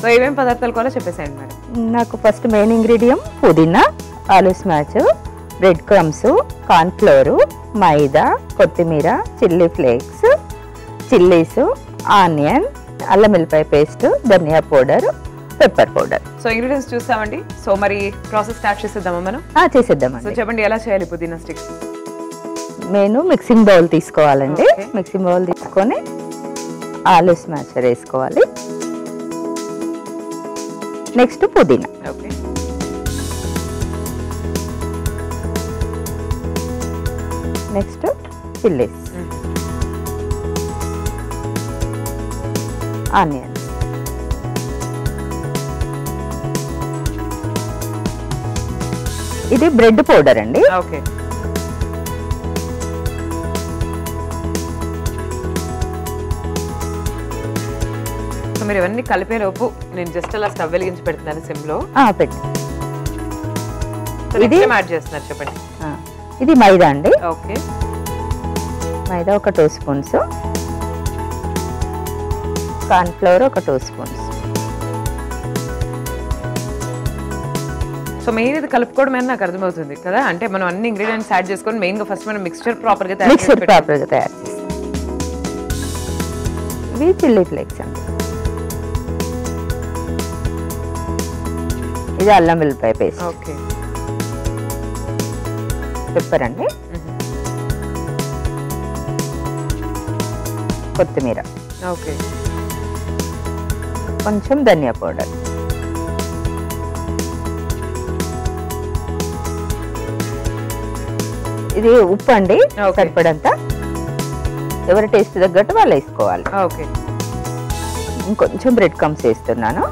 So ఏమేమి పదార్థాలు కూడా చెప్పేసేయండి మేడం నాకు first main ingredient pudina aloo smash bread crumbs cornflour maida కొత్తిమీర చిల్లీ ఫ్లేక్స్ చిల్లీస్ ఆనియన్ అల్లం వెల్లిపాయ పేస్ట్ ధనియా powder pepper powder so ingredients చూస్తామండి సో మరి ప్రాసెస్ స్టార్ట్ చేసేద్దామా మనం సో చేసేద్దామండి చెప్పండి ఎలా చేయాలి పుదీనా స్టిక్స్ నేను మిక్సింగ్ బౌల్ తీసుకోవాలండి Okay. మిక్సింగ్ బౌల్ తీసుకొని ఆలూ స్మాచర్ వేసుకోవాలి next pudina okay next chillies onions ఇది బ్రెడ్ పౌడర్ అండి ఓకే సో మీరు ఇవన్నీ కలిపే లోపు నేను జస్ట్ అలా స్టవ్ వెలిగించి పెడుతున్నాను సిమ్ లో ఆ, పెట్టు సో ఇది- నెక్స్ట్ యాడ్ చేస్తున్నారు చెప్పండి ఆ, ఇది మైదా అండి ఓకే మైదా ఒక టూ స్పూన్స్ కార్న్ఫ్లవర్ ఒక టూ స్పూన్స్ సో మెయిన్ ఇది కలుపుకోవడం అని నాకు అర్థమవుతుంది కదా అంటే మనం అన్ని ఇంగ్రీడియంట్స్ యాడ్ చేసుకొని మెయిన్ గా ఫస్ట్ మనం మిక్స్చర్ ప్రాపర్ గా తయారు చేసి మిక్సర్ పెట్టుకోవాలి. ప్రాపర్గా తయారు చేస్తాం ఇవి చిల్లీ ఫ్లేక్స్ అండి ఇది అల్లం వెల్లిపాయ పేస్ట్ ఓకే పెప్పర్ అండి కొత్తిమీర ఓకే కొంచెం ధనియా పౌడర్ ఇది ఉప్పు అండి Okay. సరిపడంత ఎవరి టేస్ట్ తగ్గట్టు వాళ్ళు వేసుకోవాలి ఓకే ఇంకొంచెం బ్రెడ్ కమ్స్ వేస్తున్నాను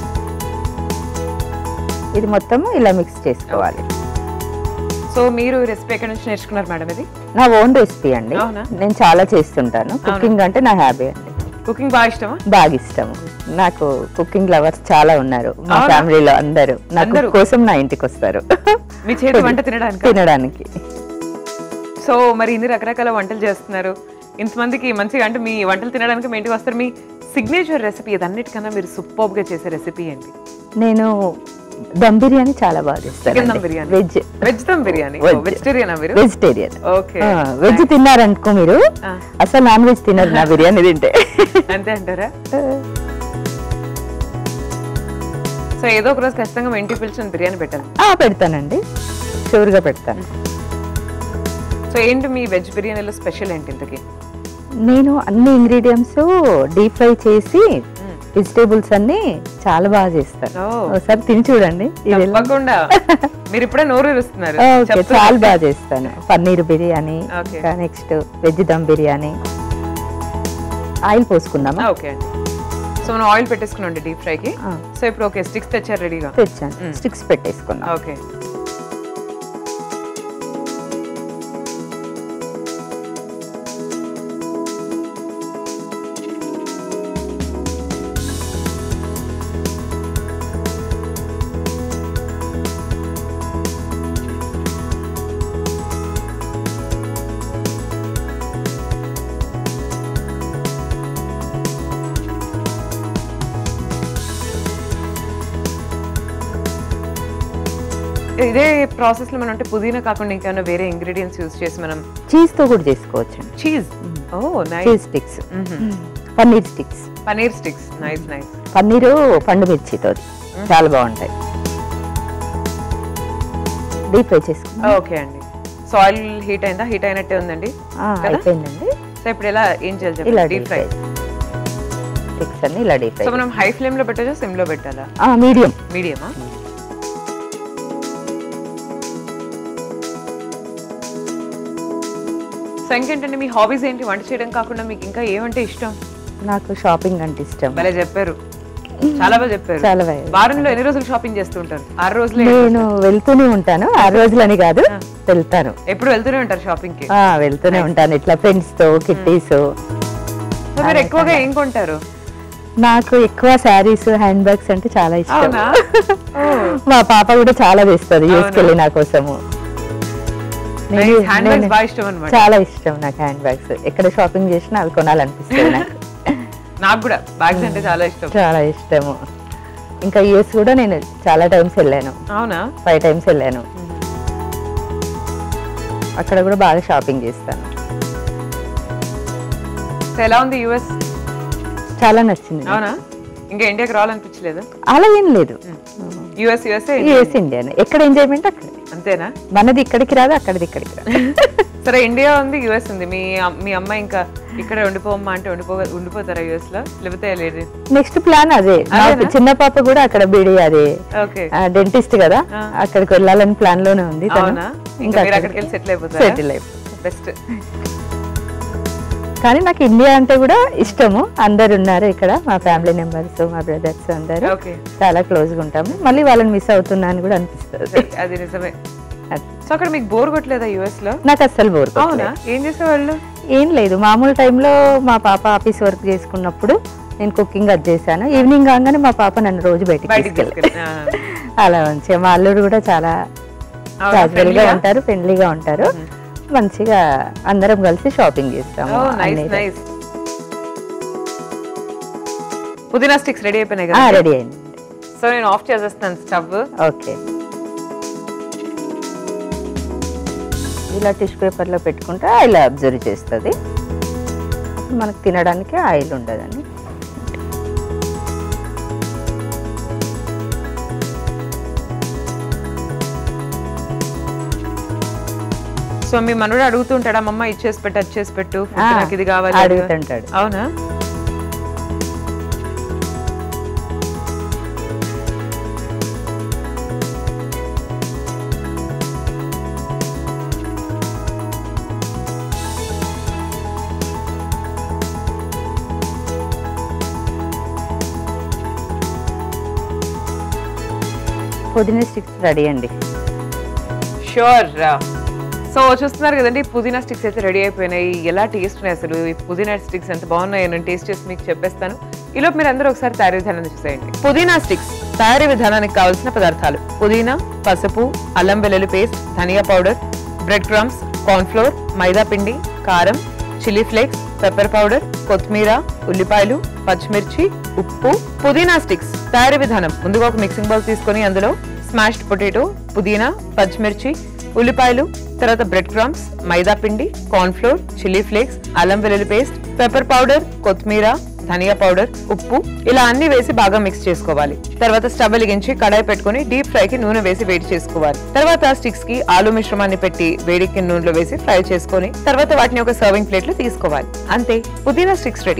ఇది మొత్తం ఇలా మిక్స్ చేసుకోవాలి సో మీరు రెసిపీ ఎక్కడి నుంచి నేర్చుకున్నారు మేడం ఇది నా ఓన్ రెసిపీ అండి అవునా? నేను చాలా చేస్తుంటాను కుకింగ్ అంటే నా హ్యాబీ అండి కుకింగ్ బాగా ఇష్టమా బాగా ఇష్టం నాకు కుకింగ్ లవర్స్ చాలా ఉన్నారు మా అవునా? ఫ్యామిలీలో అందరూ నాకు అందరూ? కోసం నా ఇంటికి వస్తారు మీ చేతి వంట తినడానికి తినడానికి సో మరి ఇన్ని రకరకాల వంటలు చేస్తున్నారు ఇంతమందికి మంచిగా అంటే మీ వంటలు తినడానికి మీ ఇంటికి వస్తారు మీ సిగ్నేచర్ రెసిపీ ఇదన్నిటికన్నా మీరు సూపర్ గా చేసే రెసిపీ ఏంటి నేను దమ్ బిర్యానీ చాలా బాగా చికెన్ దమ్ చేస్తాను biryani veg veg dum biryani Veg. వెజిటేరియనా మీరు వెజిటేరియన్ ఓకే వెజ్ తిన్నారనుకో మీరు ఆ. అసలు నాన్ వెజ్ తినరు నా బిర్యానీ తింటే అంతే అంటారా సో ఏదో ఒక రోజు ఖచ్చితంగా మా ఇంటికి పిలిచి బిర్యానీ పెట్టాలి ఆ, పెడతానండి షూర్గా పెడతాను సో ఏంటి మీ వెజ్ బిర్యానీలో స్పెషల్ ఏంటి ఇంతకి నేను అన్ని ఇంగ్రీడియంట్స్ డీప్ ఫ్రై చేసి వెజిటేబుల్స్ అన్ని చాలా బాగా చేస్తాను ఓ. ఒకసారి తిని చూడండి ఇది ఎలా- తప్పకుండా మీరు ఇప్పుడే నోరు ఇస్తున్నారు ఓకే చాలా బాగా చేస్తాను పన్నీర్ బిర్యానీ Okay. ఇంకా next veg dum biryani oil పోసుకుందామా ఓకే అండి సో మనం ఆయిల్ పెట్టేసుకున్నాం డీప్ ఫ్రైకి ఆ. సో ఇప్పుడు ఓకే స్టిక్స్ తెచ్చారు రెడీగా తెచ్చాను Mm. స్టిక్స్ పెట్టేసుకున్నాం ఓకే ఇదే ప్రాసెస్ లో మనం అంటే పుదీనా కాకుండా ఇంకేమైనా వేరే ఇంగ్రీడియంట్స్ యూస్ చేసి మనం చీజ్ తో కూడా చేసుకోవచ్చు cheese oh nice cheese sticks paneer sticks paneer sticks nice nice paneer పండు మిర్చితో చాలా బాగుంటాయి డీప్ ఫ్రై చేసుకున్నాం ఓకే అండి సో ఆయిల్ హీట్ అయిందా హీట్ అయినట్టే ఉందండి ఆ, కదా? అయిపోయిందండి సో ఇప్పుడు ఎలా ఏం చేయాలి ఇలా చెప్పండి deep deep fry fry sticks అన్ని ఇలా డీప్ సో ఫ్రై మనం హై ఫ్లేమ్ లో పెట్టచ్చా సిమ్ లో పెట్టాలా మీడియం మీడియమా సో ఇంకేంటండి మీ హాబీస్ ఏంటి వంట చేయడం కాకుండా మీకు ఇంకా ఏమంటే ఇష్టం నాకు షాపింగ్ అంటే ఇష్టం భలే చెప్పారు చాలా బాగా చెప్పారు చాలా బాగా వారంలో ఎన్ని రోజులు షాపింగ్ చేస్తూ ఉంటారు ఆరు రోజులు నేను వెళ్తూనే ఉంటాను ఆరు రోజులని కాదు వెళ్తాను ఎప్పుడు వెళ్తూనే ఉంటారు షాపింగ్ కి ఆ, వెళ్తూనే ఉంటాను ఇట్లా ఫ్రెండ్స్ తో కిట్టీస్ సో మీరు ఎక్కువగా ఏం కొంటారు నాకు ఎక్కువ శారీస్ హ్యాండ్ బ్యాగ్స్ అంటే చాలా ఇష్టం అవునా మా పాప కూడా చాలా తెస్తుంది తీసుకెళ్ళి నా కోసము నేను- హ్యాండ్ బ్యాగ్స్ నేను- బాగా ఇష్టం అనమాట చాలా ఇష్టం నాకు హ్యాండ్ బ్యాగ్స్ ఎక్కడ షాపింగ్ చేసినా అవి కొనాలనిపిస్తుంది నాకు నాకు కూడా బ్యాగ్స్ అంటే చాలా ఇష్టం చాలా ఇష్టము ఇంకా యూఎస్ కూడా నేను చాలా టైమ్స్ వెళ్ళాను అవునా ఫైవ్ టైమ్స్ వెళ్ళాను అక్కడ కూడా బాగా షాపింగ్ చేస్తాను సో ఎలా ఉంది యుఎస్ చాలా నచ్చింది అవునా ఇంకా ఇండియాకి రావాలనిపించలేదు అలా ఏం లేదు యుఎస్ యుఎస్ఏ యూఎస్ ఇండియానే ఎక్కడ ఎంజాయ్మెంట్ అక్కడ అంతేనా మనది ఇక్కడికి రాదు అక్కడిది ఇక్కడికి రాదు సరే ఇండియా ఉంది యుఎస్ ఉంది మీ అమ్- మీ అమ్మాయి ఇంకా ఇక్కడే ఉండిపోమ్మా అంటే ఉండిపో ఉండిపోతారా యుఎస్ లో లేకపోతే లేదు నెక్స్ట్ ప్లాన్ అదే నాకు చిన్న పాప కూడా అక్కడ బీడి అదే ఓకే డెంటిస్ట్ కదా అక్కడికి వెళ్ళాలని ప్లాన్ లోనే ఉంది తను. అవునా ఇంకా మీరు అక్కడికి వెళ్ళి సెటిల్ అయిపోతారా సెటిల్ అయిపో బెస్ట్ కానీ నాకు ఇండియా అంటే కూడా ఇష్టము అందరు ఉన్నారు ఇక్కడ మా ఫ్యామిలీ మెంబర్స్ మా బ్రదర్స్ అందరు ఓకే చాలా క్లోజ్ గా ఉంటాము మళ్ళీ వాళ్ళని మిస్ అవుతున్నా అని కూడా అనిపిస్తుంది అది నిజమే అది. సో అక్కడ మీకు బోర్ కొట్టలేదా యుఎస్ లో నాకు అస్సలు బోర్ అవునా ఏం చేసేవాళ్ళు ఏం లేదు మామూలు టైంలో మా పాప ఆఫీస్ వర్క్ చేసుకున్నప్పుడు నేను కుకింగ్ అది చేశాను ఈవినింగ్ కాగానే మా పాప నన్ను రోజు బయటికి బయటికి తీసుకెళ్ళి తీసుకెళ్ళి ఆ. అలా మంచిగా మా అల్లుడు కూడా చాలా అవునా, క్యాజువల్ గా friendly-యా? ఉంటారు ఫ్రెండ్లీగా ఉంటారు మంచిగా అందరం కలిసి షాపింగ్ చేస్తాము ఓ నైస్ అన్ని నైస్ పుదీనా స్టిక్స్ రెడీ అయిపోయినాయి కదా రెడీ అయింది సో నేను ఆఫ్ చేసేస్తాను స్టవ్ ఓకే ఇలా టిష్యూ పేపర్లో పెట్టుకుంటే ఆయిల్ అబ్జర్వ్ చేస్తుంది మనకు తినడానికి ఆయిల్ ఉండదని సో మీ మనోడు అడుగుతూ ఉంటాడా అమ్మమ్మ ఇచ్చేసి పెట్టు అది చేసి పెట్టు food ఆ, నాకు ఇది కావాలి అది కావాలి." అడుగుతుంటాడు అవునా పుదీనా స్టిక్స్ రెడీ అండి షూర్ సో చూస్తున్నారు కదండి పుదీనా స్టిక్స్ అయితే రెడీ అయిపోయినాయి ఎలా టేస్ట్ ఉన్నాయి అసలు ఈ పుదీనా స్టిక్స్ ఎంత బాగున్నాయో నేను టేస్ట్ చేసి మీకు చెప్పేస్తాను ఈలోపు మీరు అందరూ ఒకసారి తయారీ విధానాన్ని చూసేయండి పుదీనా స్టిక్స్ తయారీ విధానానికి కావాల్సిన పదార్థాలు పుదీనా పసుపు అల్లం వెల్లుల్లి పేస్ట్ ధనియా పౌడర్ బ్రెడ్ క్రమ్స్ కార్న్ఫ్లోర్ మైదా పిండి కారం చిల్లీ ఫ్లేక్స్ పెప్పర్ పౌడర్ కొత్తిమీర ఉల్లిపాయలు పచ్చిమిర్చి ఉప్పు పుదీనా స్టిక్స్ తయారీ విధానం ముందుగా ఒక మిక్సింగ్ బౌల్ తీసుకొని అందులో స్మాష్డ్ పొటాటో పుదీనా పచ్చిమిర్చి ఉల్లిపాయలు తర్వాత బ్రెడ్ క్రమ్స్ మైదా పిండి కార్న్ ఫ్లోర్ చిల్లీ ఫ్లేక్స్ అల్లం వెల్లుల్లి పేస్ట్ పెప్పర్ పౌడర్ కొత్తిమీర ధనియా పౌడర్ ఉప్పు ఇలా అన్ని వేసి బాగా మిక్స్ చేసుకోవాలి తర్వాత స్టవ్ వెలిగించి కడాయి పెట్టుకొని డీప్ ఫ్రై కి నూనె వేసి వేడి చేసుకోవాలి తర్వాత స్టిక్స్ కి ఆలు మిశ్రమాన్ని పెట్టి వేడికి నూనెలో వేసి ఫ్రై చేసుకొని తర్వాత వాటిని ఒక సర్వింగ్ ప్లేట్ లో తీసుకోవాలి అంతే పుదీనా స్టిక్స్ రెడీ